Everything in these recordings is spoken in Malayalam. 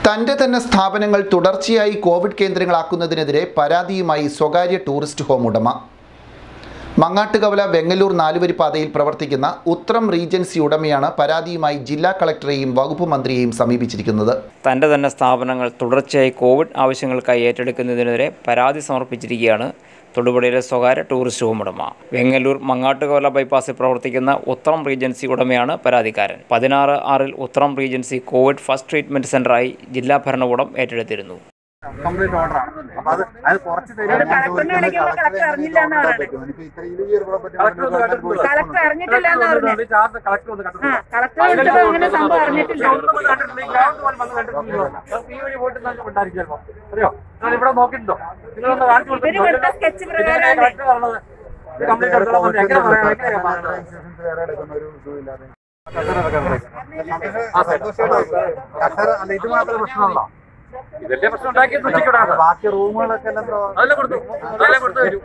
തന്റെ തന്നെ സ്ഥാപനങ്ങൾ തുടർച്ചയായി കോവിഡ് കേന്ദ്രങ്ങളാക്കുന്നതിനെതിരെ പരാതിയുമായി സ്വകാര്യ ടൂറിസ്റ്റ് ഹോം ഉടമ മങ്ങാട്ടുകവല വെങ്ങല്ലൂർ നാലുവരി പാതയിൽ പ്രവർത്തിക്കുന്ന ഉത്രം റീജൻസി ഉടമയാണ് പരാതിയുമായി ജില്ലാ കളക്ടറെയും വകുപ്പ് മന്ത്രിയെയും സമീപിച്ചിരിക്കുന്നത് തൻ്റെ തന്നെ സ്ഥാപനങ്ങൾ തുടർച്ചയായി കോവിഡ് ആവശ്യങ്ങൾക്കായി ഏറ്റെടുക്കുന്നതിനെതിരെ പരാതി സമർപ്പിച്ചിരിക്കുകയാണ് തൊടുപുഴയിലെ സ്വകാര്യ ടൂറിസ്റ്റ് ഹോം ഉടമ വെങ്ങല്ലൂർ മങ്ങാട്ടുകവല ബൈപ്പാസിൽ പ്രവർത്തിക്കുന്ന ഉത്രം റീജൻസി ഉടമയാണ് പരാതിക്കാരൻ പതിനാറ് ആറിൽ Uthram regency Covid first treatment സെൻ്ററായി ജില്ലാ ഭരണകൂടം ഏറ്റെടുത്തിരുന്നു കംപ്ലീറ്റ് ഓർഡറാണ് അപ്പൊ അത് അത് കുറച്ച് കളക്ടറിനെ വിളിക്കുമ്പോൾ കളക്ടർ അറിഞ്ഞില്ല എന്നാ കളക്ടർ അറിഞ്ഞിട്ടില്ല എന്നാ പറഞ്ഞത് കളക്ടർ ഒന്ന് ആ കളക്ടർ വിളിച്ചപ്പോ അങ്ങനെ സംഭവം അറിഞ്ഞിട്ടില്ല അറിയോ നിങ്ങൾ ഇവിടെ നോക്കിയിട്ടുണ്ടോ നിങ്ങളൊന്ന് കാണിച്ചു ഇവര് കൊടുത്ത സ്കെച്ച് പ്രകാരം കളക്ടർ പറഞ്ഞത് കംപ്ലീറ്റ് എടുത്തോളാം പറഞ്ഞു. എങ്ങനെ പറയാം എങ്ങനെയാ പറഞ്ഞത്? ഇത് മാത്രമേ പ്രശ്നമുള്ളൂ ഇതല്ലേ പ്രശ്നം ഉണ്ടാക്കിയത് ഉച്ചയ്ക്കൂടാണ് ബാക്കി റൂമുകളൊക്കെ അതല്ലേ കൊടുത്തു അതല്ലേ കൊടുത്തു തരൂ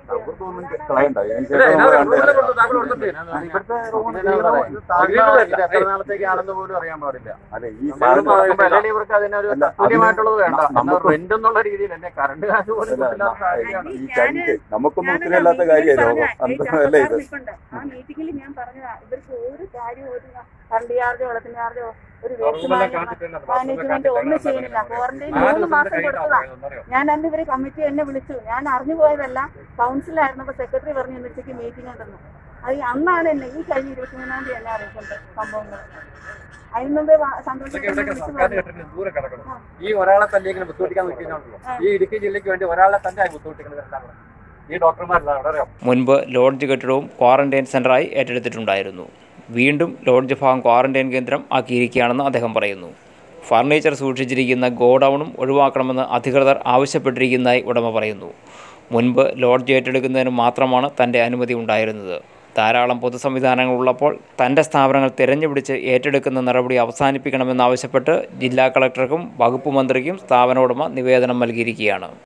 ഇവിടുത്തെ എത്ര നാളത്തേക്കാണെന്ന് പോലും അറിയാൻ പാടില്ല അല്ലെ ഈ അല്ലെങ്കിൽ ഇവർക്ക് അതിനൊരു അല്ല, തുല്യമായിട്ടുള്ളത് വേണ്ട ന- നമുക്ക് റെന്റ് എന്നുള്ള രീതിയിൽ എന്നെ കറണ്ട് കാശ് പോലും കിട്ടില്ലാത്ത കാര്യമാണ് ഈ കരിക്ക് നമുക്കൊന്നും ഉത്തരവില്ലാത്ത കാര്യമാണ് രോഗം അന്തം അല്ലേ ഇത് ആ മീറ്റിംഗിൽ ഞാൻ പറഞ്ഞതാ ഇവർക്ക് ഒരു കാര്യം ഒരു കറണ്ട് ചാർജോ വെള്ളത്തിന് ചാർജോ ഒരു വേസ്റ്റ് മാനേജ്മെന്റ് ഒന്നും ചെയ്യുന്നില്ല ക്വാറന്റൈൻ മൂന്ന് മാസം കൊടുത്തതാ ഞാൻ അന്ന് ഇവര് കമ്മിറ്റി എന്നെ വിളിച്ചു ഞാൻ അറിഞ്ഞു പോയതല്ല കൗൺസിലായിരുന്നപ്പോ സെക്രട്ടറി പറഞ്ഞു ഇന്ന് ഉച്ചയ്ക്ക് മീറ്റിംഗ് ഉണ്ടെന്ന് അത് ഈ അന്നാണ് എന്നെ ഈ കഴിഞ്ഞ ഇരുപത്തിമൂന്നാം തീയതി എന്നെ അറിയിക്കുന്നത് സംഭവങ്ങൾ അതിന് മുമ്പേ വാ- സന്തോഷ് വിളിച്ചു പറഞ്ഞു ദൂരെ കിടക്കണം ഈ ഒരാളെ തന്നെ ഇങ്ങനെ ബുദ്ധിമുട്ടിക്കാൻ നിൽക്കുന്നുണ്ടല്ലോ ഈ ഇടുക്കി ജില്ലയ്ക്ക് വേണ്ടി ഒരാളെ തന്നെ ബുദ്ധിമുട്ടിക്കുന്നത് എല്ലാം കൂടെ. ഈ ഡോക്ടർമാരെല്ലാം അവിടെ അറിയാം മുൻപ് ലോഡ്ജ് കെട്ടിടവും ക്വാറന്റൈൻ സെൻ്ററായി ഏറ്റെടുത്തിട്ടുണ്ടായിരുന്നു വീണ്ടും ലോഡ്ജ് ഭാഗം ക്വാറന്റൈൻ കേന്ദ്രം ആക്കിയിരിക്കുകയാണെന്ന് അദ്ദേഹം പറയുന്നു ഫർണിച്ചർ സൂക്ഷിച്ചിരിക്കുന്ന ഗോഡൗണും ഒഴിവാക്കണമെന്ന് അധികൃതർ ആവശ്യപ്പെട്ടിരിക്കുന്നതായി ഉടമ പറയുന്നു മുൻപ് ലോഡ്ജ് ഏറ്റെടുക്കുന്നതിന് മാത്രമാണ് തൻ്റെ അനുമതി ഉണ്ടായിരുന്നത് ധാരാളം പൊതു സംവിധാനങ്ങൾ ഉള്ളപ്പോൾ തൻ്റെ സ്ഥാപനങ്ങൾ തിരഞ്ഞുപിടിച്ച് ഏറ്റെടുക്കുന്ന നടപടി അവസാനിപ്പിക്കണമെന്നാവശ്യപ്പെട്ട് ജില്ലാ കളക്ടർക്കും വകുപ്പ് മന്ത്രിക്കും സ്ഥാപന ഉടമ നിവേദനം നൽകിയിരിക്കുകയാണ്